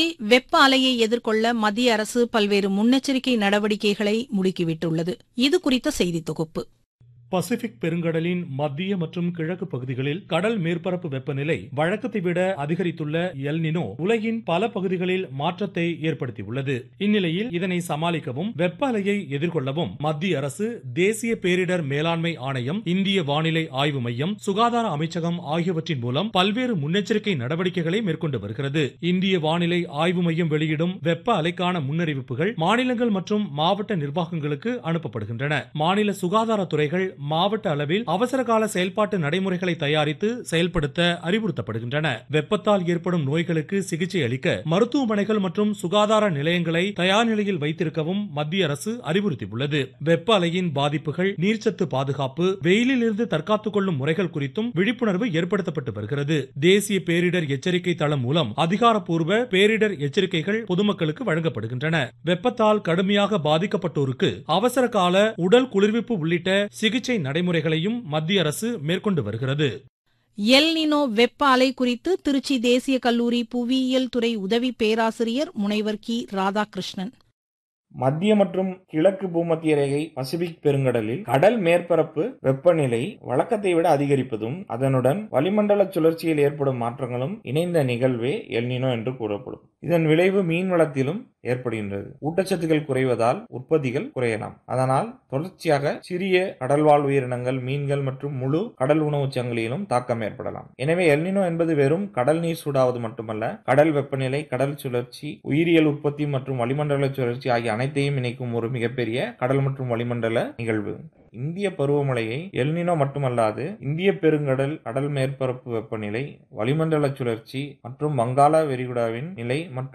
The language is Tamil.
இந்நிலையில் வெப்ப அலையை எதிர்கொள்ள மத்திய அரசு பல்வேறு முன்னெச்சரிக்கை நடவடிக்கைகளை முடுக்கிவிட்டுள்ளது இது குறித்த செய்தி தொகுப்பு பசிபிக் பெருங்கடலின் மத்திய மற்றும் கிழக்கு பகுதிகளில் கடல் மேற்பரப்பு வெப்பநிலை வழக்கத்தை விட அதிகரித்துள்ள எல்னினோ உலகின் பல பகுதிகளில் மாற்றத்தை ஏற்படுத்தியுள்ளது இந்நிலையில் இதனை சமாளிக்கவும் வெப்ப அலையை எதிர்கொள்ளவும் மத்திய அரசு தேசிய பேரிடர் மேலாண்மை ஆணையம் இந்திய வானிலை ஆய்வு மையம் சுகாதார அமைச்சகம் ஆகியவற்றின் மூலம் பல்வேறு முன்னெச்சரிக்கை நடவடிக்கைகளை மேற்கொண்டு வருகிறது இந்திய வானிலை ஆய்வு மையம் வெளியிடும் வெப்ப அலைக்கான முன்னறிவிப்புகள் மாநிலங்கள் மற்றும் மாவட்ட நிர்வாகங்களுக்கு அனுப்பப்படுகின்றன மாநில சுகாதாரத்துறைகள் மாவட்ட அளவில் அவசர கால செயல்பாட்டு நடைமுறைகளை தயாரித்து செயல்படுத்த அறிவுறுத்தப்படுகின்றன வெப்பத்தால் ஏற்படும் நோய்களுக்கு சிகிச்சை அளிக்க மருத்துவமனைகள் மற்றும் சுகாதார நிலையங்களை தயார் நிலையில் வைத்திருக்கவும் மத்திய அரசு அறிவுறுத்தியுள்ளது வெப்ப அலையின் பாதிப்புகள் நீர்ச்சத்து பாதுகாப்பு வெயிலில் இருந்து தற்காத்துக் கொள்ளும் முறைகள் குறித்தும் விழிப்புணர்வு ஏற்படுத்தப்பட்டு வருகிறது தேசிய பேரிடர் எச்சரிக்கை தளம் மூலம் அதிகாரப்பூர்வ பேரிடர் எச்சரிக்கைகள் பொதுமக்களுக்கு வழங்கப்படுகின்றன வெப்பத்தால் கடுமையாக பாதிக்கப்பட்டோருக்கு அவசர கால உடல் குளிர்விப்பு உள்ளிட்ட சிகிச்சை நடைமுறைகளையும் மத்திய அரசு மேற்கொண்டு வருகிறது எல்னினோ வெப்ப அலை குறித்து திருச்சி தேசிய கல்லூரி புவியியல் துறை உதவி பேராசிரியர் முனைவர் கி ராதாகிருஷ்ணன் மத்திய மற்றும் கிழக்கு பூமத்திய ரேகை பசிபிக் பெருங்கடலில் கடல் மேற்பரப்பு வெப்பநிலை வழக்கத்தை விட அதிகரிப்பதும் அதனுடன் வளிமண்டல சுழற்சியில் ஏற்படும் மாற்றங்களும் இணைந்த நிகழ்வே எல்னினோ என்று கூறப்படும் இதன் விளைவு மீன் வளத்திலும் ஏற்படுகின்றது ஊட்டச்சத்துக்கள் குறைவதால் உற்பத்திகள் குறையலாம் அதனால் தொடர்ச்சியாக சிறிய கடல்வாழ் உயிரினங்கள் மீன்கள் மற்றும் முழு கடல் உணவுச் சங்கிலியிலும் தாக்கம் ஏற்படலாம் எனவே எல்னினோ என்பது வெறும் கடல் நீர் சூடாவது மட்டுமல்ல கடல் வெப்பநிலை கடல் சுழற்சி உயிரியல் உற்பத்தி மற்றும் வளிமண்டல சுழற்சி ஆகிய அனைத்தையும் இணைக்கும் ஒரு மிகப்பெரிய கடல் மற்றும் வளிமண்டல நிகழ்வு இந்திய பருவமழையை எல்னினோ மட்டுமல்லாது இந்திய பெருங்கடல் கடல் மேற்பரப்பு வெப்பநிலை வளிமண்டல சுழற்சி மற்றும் வங்காள விரிகுடாவின் நிலை மற்றும்